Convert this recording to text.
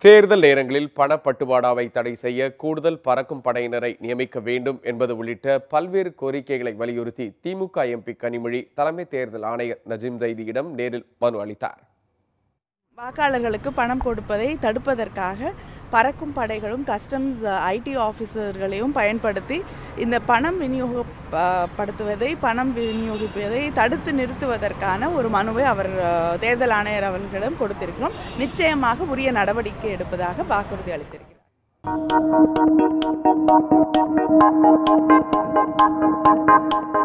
தேர்தல் நேரங்களில் பணப்பட்டுவாடாவை தடை செய்ய கூடுதல் பறக்கும் படையினரை நியமிக்க வேண்டும் என்பது உள்ளிட்ட பல்வேறு கோரிக்கைகளை வலியுறுத்தி திமுக எம்பி கனிமொழி தலைமை தேர்தல் ஆணையர் நஜீம் ஜைதியிடம் நேரில் மனு அளித்தார் வாக்காளர்களுக்கு பணம் கொடுப்பதை தடுப்பதற்காக பறக்கும் படைகளும் கஸ்டம்ஸ் ஐடி ஆஃபீஸர்களையும் பயன்படுத்தி இந்த பணம் விநியோகப்படுத்துவதை பணம் விநியோகிப்பதை தடுத்து நிறுத்துவதற்கான ஒரு மனுவை அவர் அஹ், தேர்தல் ஆணையர் அவர்களிடம் கொடுத்திருக்கிறோம் நிச்சயமாக உரிய நடவடிக்கை எடுப்பதாக வாக்குறுதி அளித்திருக்கிறார்